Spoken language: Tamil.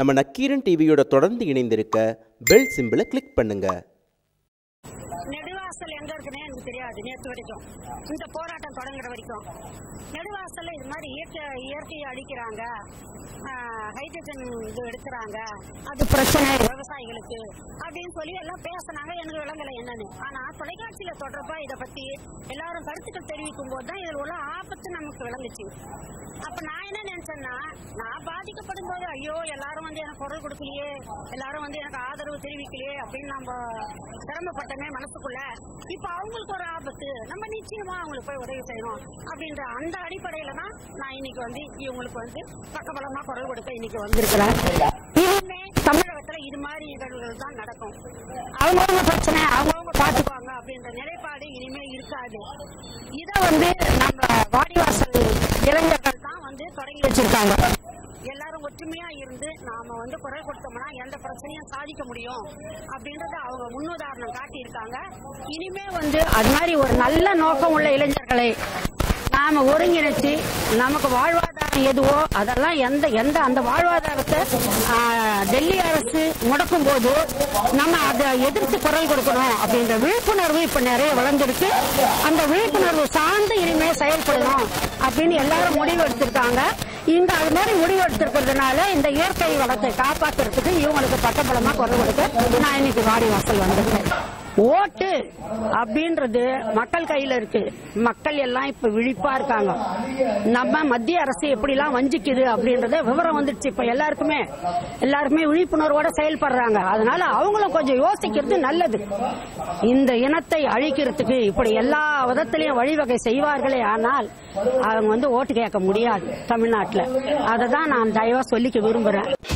நம்ம நக்கீரன் டிவியோட தொடர்ந்து இணைந்திருக்க பெல் சிம்பிளை கிளிக் பண்ணுங்க நெடுவாசல் எங்க இருக்குன்னே எனக்கு தெரியாது நேற்று வரைக்கும் இந்த போராட்டம் தொடங்குற வரைக்கும் நெடுவாசல்ல இது மாதிரி இயற்கை இயற்கையை அழிக்கிறாங்க ஹைட்ரஜன் இது எடுக்கிறாங்க அது பிரச்சனை விவசாயிகளுக்கு அப்படின்னு சொல்லி எல்லாம் பேசினாங்க எனக்கு விளங்கல என்னன்னு ஆனா தொலைக்காட்சியில தொடர்பா இதை பத்தி எல்லாரும் கருத்துக்கள் தெரிவிக்கும் போது தான் இதில் உள்ள ஆபத்து நமக்கு விளங்குச்சு அப்ப நான் என்ன நினைச்சேன்னா நான் பாதிக்கப்படும் போது ஐயோ எல்லாரும் வந்து எனக்கு குரல் கொடுக்கலையே எல்லாரும் வந்து எனக்கு ஆதரவு தெரிவிக்கலையே அப்படின்னு நம்ம சிரமப்பட்டமே மனசுக்குள்ள இப்ப அவங்களுக்கு ஒரு ஆபத்து நம்ம நிச்சயமா அவங்களுக்கு போய் உதவி செய்யணும் அப்படின்ற அந்த அடிப்படையில தான் நான் இன்னைக்கு வந்து இவங்களுக்கு வந்து பக்கபலமா குரல் கொடுக்க இன்னைக்கு வந்திருக்கிறேன் இனிமே தமிழகத்துல இது மாதிரி நிகழ்வுகள் தான் நடக்கும் அவங்கவுங்க பிரச்சனை அவங்கவுங்க பாத்துக்குவாங்க அப்படின்ற நிலைப்பாடு இனிமே இருக்காது இத வந்து நம்ம வாடிவாசல் இளைஞர்கள் தான் வந்து தொடங்கி வச்சிருக்காங்க எல்லாரும் ஒற்றுமையா இருந்து நாம வந்து குரல் கொடுத்தோம்னா எந்த பிரச்சனையும் சாதிக்க முடியும் அப்படின்றத அவங்க முன்னுதாரணம் காட்டியிருக்காங்க இனிமே வந்து அது மாதிரி ஒரு நல்ல நோக்கம் உள்ள இளைஞர்களை நாம ஒருங்கிணைச்சு நமக்கு வாழ்வாதாரம் எதுவோ அதெல்லாம் எந்த எந்த அந்த வாழ்வாதாரத்தை ஆ, டெல்லி அரசு முடக்கும் போது நம்ம அதை எதிர்த்து குரல் கொடுக்கணும் அப்படின்ற விழிப்புணர்வு இப்ப நிறைய வளர்ந்துருக்கு அந்த விழிப்புணர்வு சார்ந்து இனிமே செயல்படணும் அப்படின்னு எல்லாரும் முடிவு எடுத்திருக்காங்க இங்க அது மாதிரி முடிவு எடுத்திருக்கிறதுனால இந்த இயற்கை வளத்தை காப்பாத்துறதுக்கு இவங்களுக்கு பட்டபலமா குரல் கொடுக்க நான் இன்னைக்கு வாடி வாசல் வந்திருக்கேன் ஓட்டு அப்படின்றது மக்கள் கையில இருக்கு மக்கள் எல்லாம் இப்ப விழிப்பா இருக்காங்க நம்ம மத்திய அரசு எப்படி எல்லாம் வஞ்சிக்குது அப்படின்றத விவரம் வந்துடுச்சு இப்ப எல்லாருக்குமே எல்லாருமே விழிப்புணர்வோட செயல்படுறாங்க அதனால அவங்களும் கொஞ்சம் யோசிக்கிறது நல்லது இந்த இனத்தை அழிக்கிறதுக்கு இப்படி எல்லா விதத்திலையும் வழிவகை செய்வார்களே ஆனால் அவங்க வந்து ஓட்டு கேட்க முடியாது தமிழ்நாட்டுல அதை தான் நான் தயவா சொல்லிக்க விரும்புறேன்